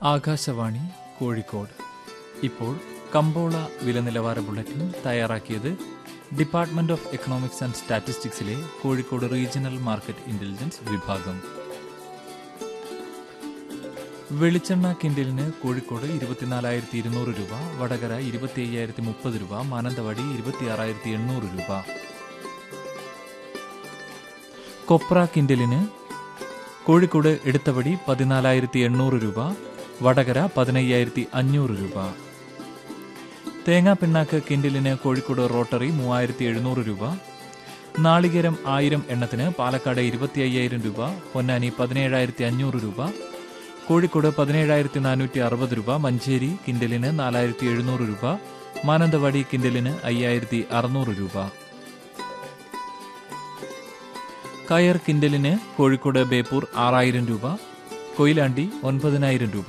ആകാശവാണി കോഴിക്കോട് ഇപ്പോൾ കമ്പോള വില നിലവാര ബുള്ളറ്റിൻ തയ്യാറാക്കിയത് ഡിപ്പാർട്ട്മെന്റ് ഓഫ് എക്കണോമിക്സ് ആൻഡ് സ്റ്റാറ്റിസ്റ്റിക്സിലെ കോഴിക്കോട് റീജിയണൽ മാർക്കറ്റ് ഇന്റലിജൻസ് വിഭാഗം വെളിച്ചെണ്ണ കിൻഡലിന് കോഴിക്കോട് ഇരുപത്തിനാലായിരത്തി ഇരുന്നൂറ് രൂപ വടകര ഇരുപത്തി അയ്യായിരത്തി മുപ്പത് രൂപ മാനന്തവാടി ഇരുപത്തിയാറായിരത്തി എണ്ണൂറ് രൂപ കൊപ്ര കിൻഡലിന് കോഴിക്കോട് എടുത്തപടി പതിനാലായിരത്തി എണ്ണൂറ് രൂപ വടകര പതിനയ്യായിരത്തി അഞ്ഞൂറ് രൂപ തേങ്ങാ പിണ്ണാക്ക് കിൻഡലിന് കോഴിക്കോട് റോട്ടറി മൂവായിരത്തി എഴുന്നൂറ് രൂപ നാളികേരം ആയിരം എണ്ണത്തിന് പാലക്കാട് ഇരുപത്തി അയ്യായിരം രൂപ പൊന്നാനി പതിനേഴായിരത്തി അഞ്ഞൂറ് രൂപ കോഴിക്കോട് പതിനേഴായിരത്തി നാനൂറ്റി അറുപത് രൂപ മഞ്ചേരി കിൻഡലിന് നാലായിരത്തി എഴുന്നൂറ് രൂപ മാനന്തവാടി കിൻഡലിന് അയ്യായിരത്തി അറുന്നൂറ് രൂപ കയർ കിൻഡലിന് കോഴിക്കോട് ബേപ്പൂർ ആറായിരം രൂപ കൊയിലാണ്ടി ഒൻപതിനായിരം രൂപ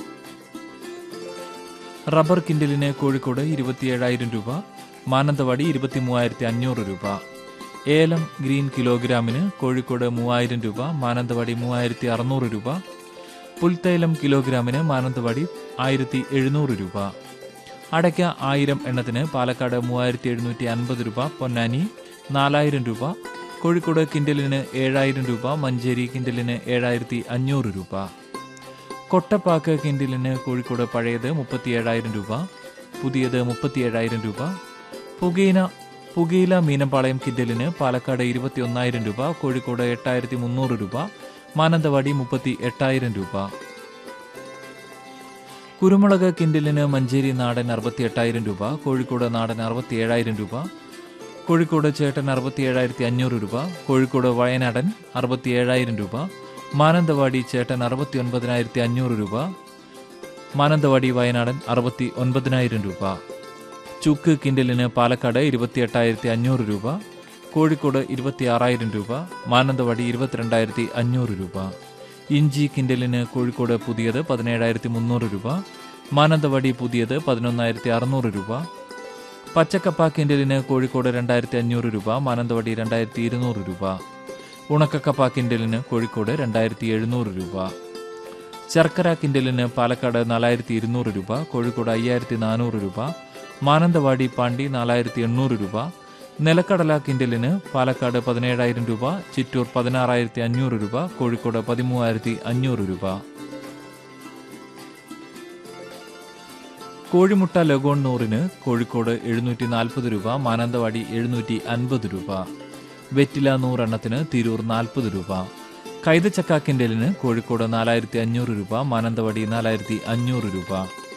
റബ്ബർ കിൻഡലിന് കോഴിക്കോട് ഇരുപത്തിയേഴായിരം രൂപ മാനന്തവാടി ഇരുപത്തി മൂവായിരത്തി അഞ്ഞൂറ് രൂപ ഏലം ഗ്രീൻ കിലോഗ്രാമിന് കോഴിക്കോട് മൂവായിരം രൂപ മാനന്തവാടി മൂവായിരത്തി അറുന്നൂറ് രൂപ പുൽത്തൈലം കിലോഗ്രാമിന് മാനന്തവാടി ആയിരത്തി എഴുന്നൂറ് രൂപ അടയ്ക്ക ആയിരം എണ്ണത്തിന് പാലക്കാട് മൂവായിരത്തി എഴുന്നൂറ്റി അൻപത് രൂപ പൊന്നാനി നാലായിരം രൂപ കോഴിക്കോട് കിൻഡലിന് ഏഴായിരം രൂപ മഞ്ചേരി കിൻഡലിന് ഏഴായിരത്തി അഞ്ഞൂറ് രൂപ കൊട്ടപ്പാക്ക് കിൻഡലിന് കോഴിക്കോട് പഴയത് മുപ്പത്തിയേഴായിരം രൂപ പുതിയത് മുപ്പത്തിയേഴായിരം രൂപ പുകയിന പുകയില മീനമ്പാളയം കിൻഡലിന് പാലക്കാട് ഇരുപത്തി ഒന്നായിരം രൂപ കോഴിക്കോട് എട്ടായിരത്തി മുന്നൂറ് രൂപ മാനന്തവാടി മുപ്പത്തി എട്ടായിരം രൂപ കുരുമുളക് കിൻഡലിന് മഞ്ചേരി നാടൻ അറുപത്തി എട്ടായിരം രൂപ കോഴിക്കോട് നാടൻ അറുപത്തി ഏഴായിരം രൂപ കോഴിക്കോട് ചേട്ടൻ അറുപത്തി ഏഴായിരത്തി അഞ്ഞൂറ് രൂപ കോഴിക്കോട് വയനാടൻ അറുപത്തി ഏഴായിരം രൂപ മാനന്തവാടി ചേട്ടൻ അറുപത്തി ഒൻപതിനായിരത്തി അഞ്ഞൂറ് രൂപ മാനന്തവാടി വയനാടൻ അറുപത്തി ഒൻപതിനായിരം രൂപ ചുക്ക് കിൻഡലിന് പാലക്കാട് ഇരുപത്തി എട്ടായിരത്തി അഞ്ഞൂറ് രൂപ കോഴിക്കോട് ഇരുപത്തി ആറായിരം രൂപ മാനന്തവാടി ഇരുപത്തിരണ്ടായിരത്തി അഞ്ഞൂറ് രൂപ ഇഞ്ചി കിൻഡലിന് കോഴിക്കോട് പുതിയത് പതിനേഴായിരത്തി മുന്നൂറ് രൂപ മാനന്തവാടി പുതിയത് പതിനൊന്നായിരത്തി അറുന്നൂറ് രൂപ പച്ചക്കപ്പ കിൻഡലിന് കോഴിക്കോട് രണ്ടായിരത്തി അഞ്ഞൂറ് രൂപ മാനന്തവാടി രണ്ടായിരത്തി ഇരുന്നൂറ് രൂപ ഉണക്കക്കപ്പ കിൻഡലിന് കോഴിക്കോട് രണ്ടായിരത്തി എഴുന്നൂറ് രൂപ ശർക്കര കിൻഡലിന് പാലക്കാട് നാലായിരത്തി ഇരുന്നൂറ് രൂപ കോഴിക്കോട് അയ്യായിരത്തി നാനൂറ് രൂപ മാനന്തവാടി പാണ്ടി നാലായിരത്തി എണ്ണൂറ് രൂപ നിലക്കടല കിൻഡലിന് പാലക്കാട് പതിനേഴായിരം രൂപ ചിറ്റൂർ പതിനാറായിരത്തി അഞ്ഞൂറ് രൂപ കോഴിക്കോട് പതിമൂവായിരത്തി അഞ്ഞൂറ് രൂപ കോഴിമുട്ട ലഗോൺ നൂറിന് കോഴിക്കോട് എഴുന്നൂറ്റി നാൽപ്പത് രൂപ മാനന്തവാടി എഴുന്നൂറ്റി അൻപത് രൂപ വെറ്റില നൂറെണ്ണത്തിന് തിരൂർ നാൽപ്പത് രൂപ കൈതച്ചക്ക കിൻഡലിന് കോഴിക്കോട് നാലായിരത്തി അഞ്ഞൂറ് രൂപ മാനന്തവാടി നാലായിരത്തി അഞ്ഞൂറ് രൂപ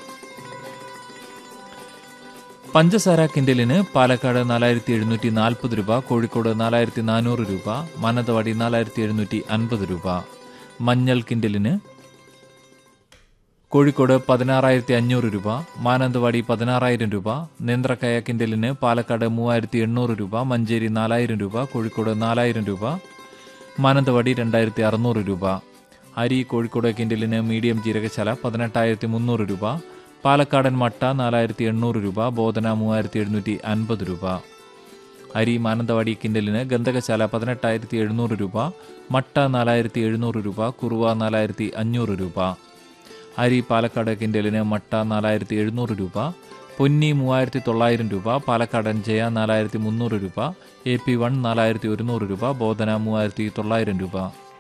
പഞ്ചസാര കിൻഡലിന് പാലക്കാട് നാലായിരത്തി എഴുന്നൂറ്റി നാൽപ്പത് രൂപ കോഴിക്കോട് നാലായിരത്തി നാനൂറ് രൂപ മാനന്തവാടി നാലായിരത്തി എഴുന്നൂറ്റി അൻപത് രൂപ മഞ്ഞൾ കിൻഡലിന് കോഴിക്കോട് പതിനാറായിരത്തി അഞ്ഞൂറ് രൂപ മാനന്തവാടി പതിനാറായിരം രൂപ നേന്ത്രക്കയ കിൻഡലിന് പാലക്കാട് മൂവായിരത്തി എണ്ണൂറ് രൂപ മഞ്ചേരി നാലായിരം രൂപ കോഴിക്കോട് നാലായിരം രൂപ മാനന്തവാടി രണ്ടായിരത്തി അറുന്നൂറ് രൂപ അരി കോഴിക്കോട് കിൻഡലിന് മീഡിയം ജീരകശാല പതിനെട്ടായിരത്തി മുന്നൂറ് രൂപ പാലക്കാടൻ മട്ട നാലായിരത്തി എണ്ണൂറ് രൂപ ബോധന മൂവായിരത്തി എഴുന്നൂറ്റി അൻപത് രൂപ അരി മാനന്തവാടി കിൻഡലിന് ഗന്ധകശാല പതിനെട്ടായിരത്തി എഴുന്നൂറ് രൂപ മട്ട നാലായിരത്തി എഴുന്നൂറ് രൂപ കുറുവ നാലായിരത്തി അഞ്ഞൂറ് രൂപ അരി പാലക്കാട് കിൻഡലിന് മട്ട നാലായിരത്തി എഴുന്നൂറ് രൂപ പൊന്നി മൂവായിരത്തി തൊള്ളായിരം രൂപ പാലക്കാടൻ ജയ നാലായിരത്തി മുന്നൂറ് രൂപ എ പി വൺ നാലായിരത്തി ഒരുന്നൂറ് രൂപ ബോധന മൂവായിരത്തി തൊള്ളായിരം രൂപ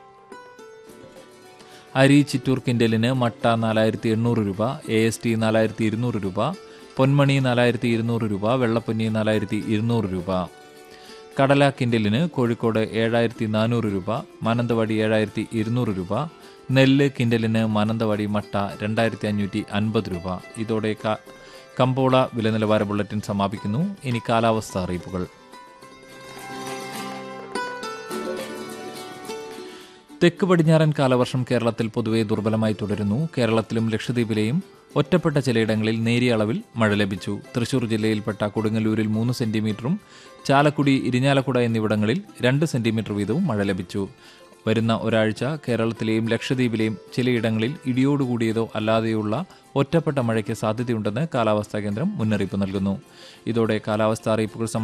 അരി ചിറ്റൂർ കിൻഡലിന് മട്ട നാലായിരത്തി എണ്ണൂറ് രൂപ എ എസ് ടി നാലായിരത്തി ഇരുന്നൂറ് രൂപ പൊന്മണി നാലായിരത്തി ഇരുന്നൂറ് രൂപ വെള്ളപ്പൊന്നി നാലായിരത്തി ഇരുന്നൂറ് രൂപ കടല കിൻഡലിന് കോഴിക്കോട് ഏഴായിരത്തി നാനൂറ് രൂപ മാനന്തവാടി ഏഴായിരത്തി ഇരുന്നൂറ് രൂപ നെല്ല് കിൻഡലിന് മാനന്തവാടി മട്ട രണ്ടായിരത്തി അഞ്ഞൂറ്റി അൻപത് രൂപ ഇതോടെ ക- കമ്പോള വില നിലവാര ബുള്ളറ്റിൻ സമാപിക്കുന്നു ഇനി കാലാവസ്ഥ അറിയിപ്പുകൾ തെക്ക് പടിഞ്ഞാറൻ കാലവർഷം കേരളത്തിൽ പൊതുവെ ദുർബലമായി തുടരുന്നു കേരളത്തിലും ലക്ഷദ്വീപിലെയും ഒറ്റപ്പെട്ട ചിലയിടങ്ങളിൽ നേരിയ അളവിൽ മഴ ലഭിച്ചു തൃശൂർ ജില്ലയിൽപ്പെട്ട കൊടുങ്ങല്ലൂരിൽ മൂന്ന് സെന്റിമീറ്ററും ചാലക്കുടി ഇരിഞ്ഞാലക്കുട എന്നിവിടങ്ങളിൽ രണ്ട് സെന്റിമീറ്റർ വീതവും മഴ ലഭിച്ചു വരുന്ന ഒരാഴ്ച കേരളത്തിലെയും ലക്ഷദ്വീപിലെയും ചിലയിടങ്ങളിൽ ഇടിയോടുകൂടിയതോ അല്ലാതെയുള്ള ഒറ്റപ്പെട്ട മഴയ്ക്ക് സാധ്യതയുണ്ടെന്ന് കാലാവസ്ഥാ കേന്ദ്രം മുന്നറിയിപ്പ് നൽകുന്നു ഇതോടെ കാലാവസ്ഥാ അറിയിപ്പുകൾ സമാ